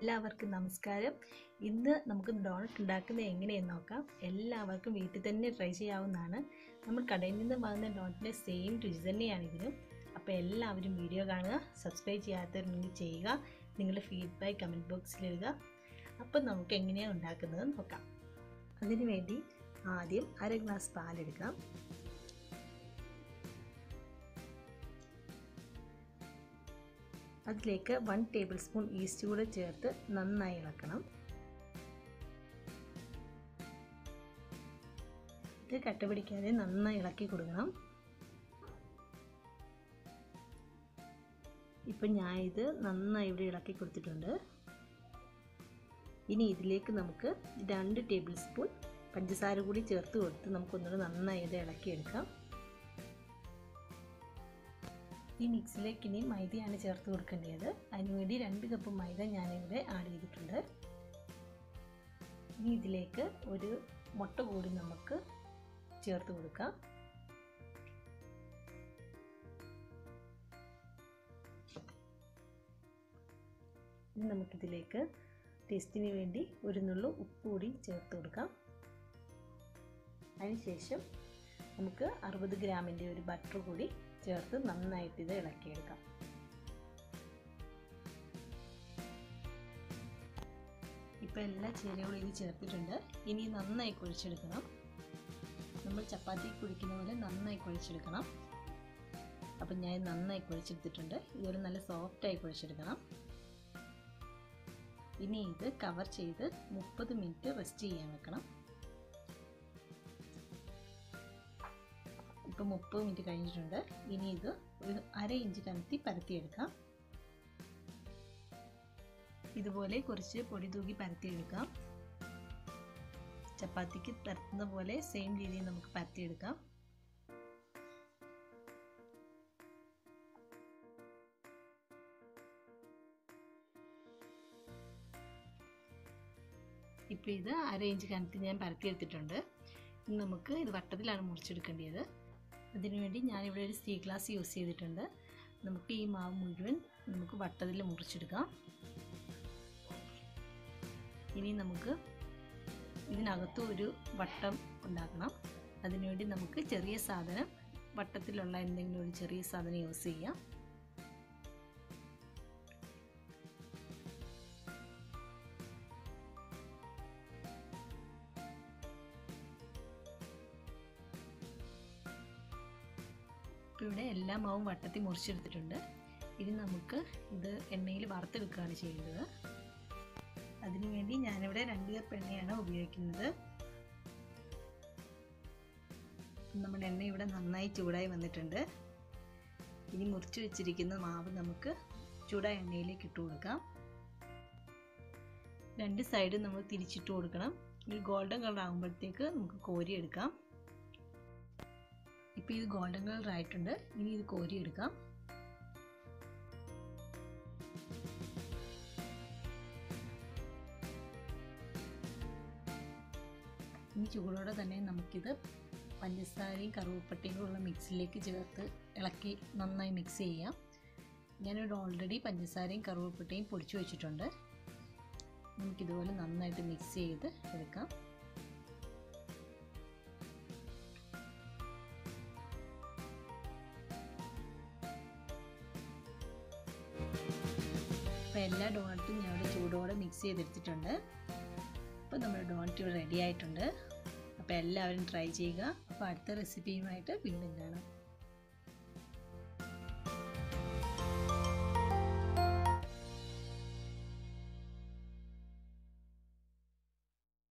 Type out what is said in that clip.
എല്ലാവർക്കും നമസ്കാരം ഇന്ന് നമുക്ക് ഡോണറ്റ് ഉണ്ടാക്കുന്നത് എങ്ങനെയെന്ന് നോക്കാം എല്ലാവർക്കും വീട്ടിൽ തന്നെ ട്രൈ ചെയ്യാവുന്നതാണ് നമ്മൾ കടയിൽ നിന്ന് വാങ്ങുന്ന ഡോണറ്റിൻ്റെ സെയിം രുചി തന്നെയാണ് ഇതിനും അപ്പോൾ എല്ലാവരും വീഡിയോ കാണുക സബ്സ്ക്രൈബ് ചെയ്യാത്തവരുണ്ടെങ്കിൽ ചെയ്യുക നിങ്ങളുടെ ഫീഡ്ബാക്ക് കമൻറ്റ് ബോക്സിൽ എഴുതുക അപ്പോൾ നമുക്ക് എങ്ങനെയാണ് ഉണ്ടാക്കുന്നത് നോക്കാം അതിനു വേണ്ടി ആദ്യം അര ഗ്ലാസ് പാലെടുക്കാം അതിലേക്ക് വൺ ടേബിൾ സ്പൂൺ ഈസ്റ്റ് കൂടെ ചേർത്ത് നന്നായി ഇളക്കണം ഇത് കട്ട പിടിക്കാതെ നന്നായി ഇളക്കി കൊടുക്കണം ഇപ്പം ഞാൻ ഇത് നന്നായി ഇവിടെ ഇളക്കി കൊടുത്തിട്ടുണ്ട് ഇനി ഇതിലേക്ക് നമുക്ക് രണ്ട് ടേബിൾ സ്പൂൺ പഞ്ചസാര കൂടി ചേർത്ത് കൊടുത്ത് നമുക്കൊന്നുകൂടെ നന്നായി ഇത് ഇളക്കിയെടുക്കാം ഈ മിക്സിലേക്ക് ഇനി മൈദയാണ് ചേർത്ത് കൊടുക്കേണ്ടത് അതിനുവേണ്ടി രണ്ട് കപ്പ് മൈദ ഞാനിവിടെ ആഡ് ചെയ്തിട്ടുണ്ട് ഇനി ഇതിലേക്ക് ഒരു മുട്ട കൂടി നമുക്ക് ചേർത്ത് കൊടുക്കാം ഇനി നമുക്കിതിലേക്ക് ടേസ്റ്റിന് വേണ്ടി ഒരു നുള്ളു ഉപ്പ് കൂടി ചേർത്ത് കൊടുക്കാം അതിനുശേഷം നമുക്ക് അറുപത് ഗ്രാമിൻ്റെ ഒരു ബട്ടർ കൂടി ചേർത്ത് നന്നായിട്ട് ഇത് ഇളക്കിയെടുക്കാം ഇപ്പം എല്ലാ ചേരുവകളും ഇത് ചേർത്തിട്ടുണ്ട് ഇനി നന്നായി കുഴിച്ചെടുക്കണം നമ്മൾ ചപ്പാത്തി കുഴിക്കുന്ന പോലെ നന്നായി കുഴിച്ചെടുക്കണം അപ്പം ഞാൻ നന്നായി കുഴിച്ചെടുത്തിട്ടുണ്ട് ഇതുപോലെ നല്ല സോഫ്റ്റായി കുഴിച്ചെടുക്കണം ഇനി ഇത് കവർ ചെയ്ത് മുപ്പത് മിനിറ്റ് റെസ്റ്റ് ചെയ്യാൻ വെക്കണം ഇപ്പോൾ മുപ്പത് മിനിറ്റ് കഴിഞ്ഞിട്ടുണ്ട് ഇനി ഇത് ഒരു അര ഇഞ്ച് കനത്തി പരത്തിയെടുക്കാം ഇതുപോലെ കുറച്ച് പൊടി തൂക്കി പരത്തിയെടുക്കാം ചപ്പാത്തിക്ക് പരത്തുന്ന പോലെ സെയിം രീതിയിൽ നമുക്ക് പരത്തിയെടുക്കാം ഇപ്പോൾ ഇത് അര ഇഞ്ച് കനത്തി ഞാൻ പരത്തിയെടുത്തിട്ടുണ്ട് ഇനി നമുക്ക് ഇത് വട്ടത്തിലാണ് മുറിച്ചെടുക്കേണ്ടത് അതിനുവേണ്ടി ഞാനിവിടെ ഒരു സ്റ്റീൽ ഗ്ലാസ് യൂസ് ചെയ്തിട്ടുണ്ട് നമുക്ക് ഈ മാവ് മുഴുവൻ നമുക്ക് വട്ടത്തിൽ മുറിച്ചെടുക്കാം ഇനി നമുക്ക് ഇതിനകത്ത് ഒരു വട്ടം ഉണ്ടാക്കണം അതിനുവേണ്ടി നമുക്ക് ചെറിയ സാധനം വട്ടത്തിലുള്ള എന്തെങ്കിലും ഒരു ചെറിയ സാധനം യൂസ് ചെയ്യാം ഇപ്പോൾ ഇവിടെ എല്ലാ മാവും വട്ടത്തിൽ മുറിച്ചെടുത്തിട്ടുണ്ട് ഇനി നമുക്ക് ഇത് എണ്ണയിൽ വറുത്തെടുക്കുകയാണ് ചെയ്യേണ്ടത് അതിനുവേണ്ടി ഞാനിവിടെ രണ്ട് കപ്പ് എണ്ണയാണ് ഉപയോഗിക്കുന്നത് നമ്മുടെ എണ്ണ ഇവിടെ നന്നായി ചൂടായി വന്നിട്ടുണ്ട് ഇനി മുറിച്ച് വെച്ചിരിക്കുന്ന മാവ് നമുക്ക് ചൂടായ എണ്ണയിലേക്ക് ഇട്ട് കൊടുക്കാം രണ്ട് സൈഡും നമ്മൾ തിരിച്ചിട്ട് കൊടുക്കണം ഒരു ഗോൾഡൻ കളർ ആകുമ്പോഴത്തേക്ക് നമുക്ക് കോരിയെടുക്കാം ഇപ്പോൾ ഇത് ഗോൾഡൻ കളർ ആയിട്ടുണ്ട് ഇനി ഇത് കോരിയെടുക്കാം ഇനി ചൂടോടെ തന്നെ നമുക്കിത് പഞ്ചസാരയും കറുവപ്പട്ടയും ഉള്ള മിക്സിലേക്ക് ചേർത്ത് ഇളക്കി നന്നായി മിക്സ് ചെയ്യാം ഞാനിവിടെ ഓൾറെഡി പഞ്ചസാരയും കറുവപ്പട്ടയും പൊടിച്ചു വെച്ചിട്ടുണ്ട് നമുക്കിതുപോലെ നന്നായിട്ട് മിക്സ് ചെയ്ത് എടുക്കാം അപ്പോൾ എല്ലാ ഡോണറ്റും ഞാൻ ഇവിടെ ചൂടോടെ മിക്സ് ചെയ്തെടുത്തിട്ടുണ്ട് അപ്പോൾ നമ്മുടെ ഡോണറ്റ് ഇവിടെ റെഡി ആയിട്ടുണ്ട് അപ്പോൾ എല്ലാവരും ട്രൈ ചെയ്യുക അപ്പോൾ അടുത്ത റെസിപ്പിയുമായിട്ട് വീണ്ടും കാണാം